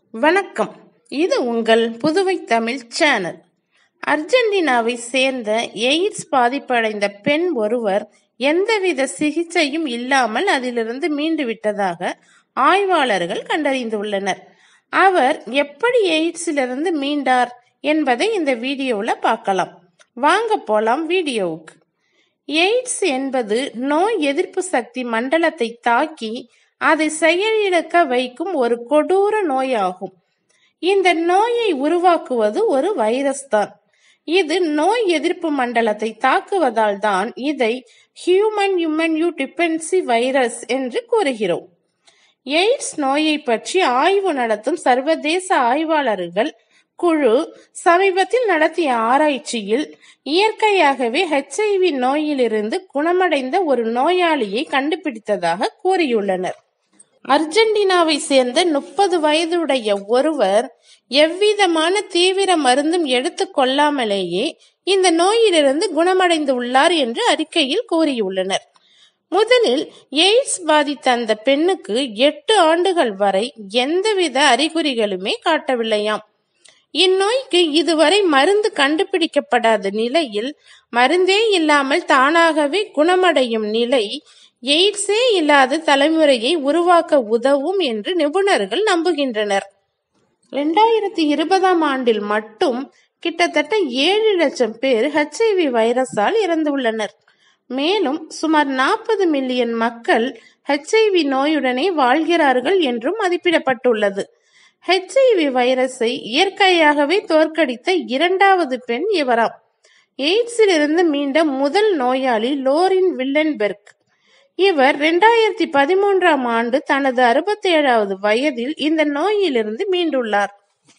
வணக்கம் இது உங்கள் புதுவை தமிழ் சேனல் அர்ஜென்டினாவை சேர்ந்த எய்ட்ஸ் பாதிப்படைந்த பெண் ஒருவர் எந்தவித சிகிச்சையும் இல்லாமல் அதிலிருந்து மீண்டு விட்டதாக ஆய்வாளர்கள் கண்டறிந்துள்ளனர் அவர் எப்படி எய்ட்ஸிலிருந்து மீண்டார் என்பதை இந்த வீடியோவில் பார்க்கலாம் வாங்க போலாம் வீடியோவுக்கு எய்ட்ஸ் என்பது நோய் எதிர்ப்பு சக்தி மண்டலத்தை தாக்கி அதை செயலிழக்க வைக்கும் ஒரு கொடூர நோயாகும் இந்த நோயை உருவாக்குவது ஒரு வைரஸ் தான் இது நோய் எதிர்ப்பு மண்டலத்தை தாக்குவதால் தான் இதை ஹியூமன் இம்யூன் டிபென்சி வைரஸ் என்று கூறுகிறோம் எய்ட்ஸ் நோயை பற்றி ஆய்வு நடத்தும் சர்வதேச ஆய்வாளர்கள் குழு சமீபத்தில் நடத்திய ஆராய்ச்சியில் இயற்கையாகவே ஹெச்ஐவி நோயிலிருந்து குணமடைந்த ஒரு நோயாளியை கண்டுபிடித்ததாக கூறியுள்ளனர் அர்ஜென்டினாவை சேர்ந்த முப்பது வயதுடைய ஒருவர் எவ்விதமான தீவிர மருந்தும் எடுத்துக் கொள்ளாமலேயே இந்த நோயிலிருந்து குணமடைந்து உள்ளார் என்று அறிக்கையில் கூறியுள்ளனர் முதலில் எய்ட்ஸ் பாதித்த அந்த பெண்ணுக்கு எட்டு ஆண்டுகள் வரை எந்தவித அறிகுறிகளுமே காட்டவில்லையாம் இந்நோய்க்கு இதுவரை மருந்து கண்டுபிடிக்கப்படாத நிலையில் மருந்தே இல்லாமல் தானாகவே குணமடையும் நிலை எய்ட்ஸே இல்லாத தலைமுறையை உருவாக்க உதவும் என்று நிபுணர்கள் நம்புகின்றனர் இரண்டாயிரத்தி இருபதாம் ஆண்டில் மட்டும் கிட்டத்தட்ட ஏழு லட்சம் பேர் ஹெச்ஐவி வைரஸால் இறந்துள்ளனர் மேலும் சுமார் நாற்பது மில்லியன் மக்கள் ஹெச்ஐவி நோயுடனே வாழ்கிறார்கள் என்றும் மதிப்பிடப்பட்டுள்ளது ஹெச்ஐவி வைரஸை இயற்கையாகவே தோற்கடித்த இரண்டாவது பெண் இவராம் எய்ட்ஸிலிருந்து மீண்ட முதல் நோயாளி லோரின் வில்லன்பெர்க் இவர் இரண்டாயிரத்தி பதிமூன்றாம் ஆண்டு தனது அறுபத்தி ஏழாவது வயதில் இந்த நோயிலிருந்து மீண்டுள்ளார்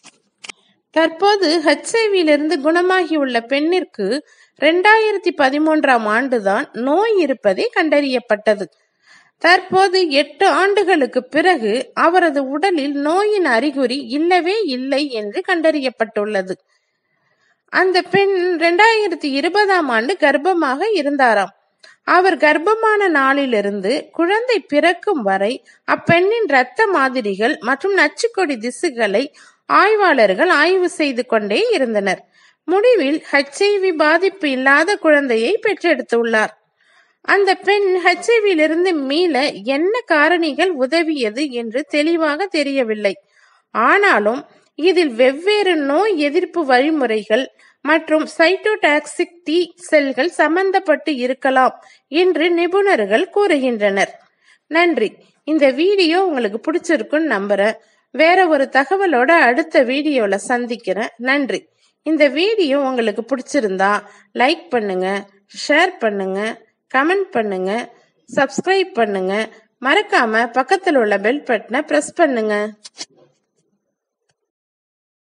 தற்போது ஹெச்ஐவியிலிருந்து குணமாகியுள்ள பெண்ணிற்கு இரண்டாயிரத்தி பதிமூன்றாம் ஆண்டுதான் நோய் இருப்பதே கண்டறியப்பட்டது தற்போது எட்டு ஆண்டுகளுக்கு பிறகு அவரது உடலில் நோயின் அறிகுறி இல்லவே இல்லை என்று கண்டறியப்பட்டுள்ளது அந்த பெண் இரண்டாயிரத்தி இருபதாம் ஆண்டு கர்ப்பமாக இருந்தாராம் அவர் கர்ப்பமான நாளிலிருந்து குழந்தை பிறக்கும் வரை அப்பெண்ணின் இரத்த மாதிரிகள் மற்றும் நச்சுக்கொடி திசுகளை ஆய்வாளர்கள் ஆய்வு செய்து கொண்டே இருந்தனர் முடிவில் ஹெச்ஐவி பாதிப்பு இல்லாத குழந்தையை பெற்றெடுத்துள்ளார் அந்த பெண் ஹெச்ஐவியிலிருந்து மீள என்ன காரணிகள் உதவியது என்று தெளிவாக தெரியவில்லை ஆனாலும் இதில் வெவ்வேறு நோய் எதிர்ப்பு வழிமுறைகள் மற்றும் சைட்டோடாக்சிக் டி செல்கள் சம்பந்தப்பட்டு இருக்கலாம் என்று நிபுணர்கள் கூறுகின்றனர் நன்றி இந்த வீடியோ உங்களுக்கு பிடிச்சிருக்குன்னு நம்புறேன் வேற ஒரு தகவலோட அடுத்த வீடியோல சந்திக்கிறேன் நன்றி இந்த வீடியோ உங்களுக்கு பிடிச்சிருந்தா லைக் பண்ணுங்க ஷேர் பண்ணுங்க கமெண்ட் பண்ணுங்க சப்ஸ்கிரைப் பண்ணுங்க மறக்காம பக்கத்தில் உள்ள பெல் பட்டனை பிரஸ் பண்ணுங்க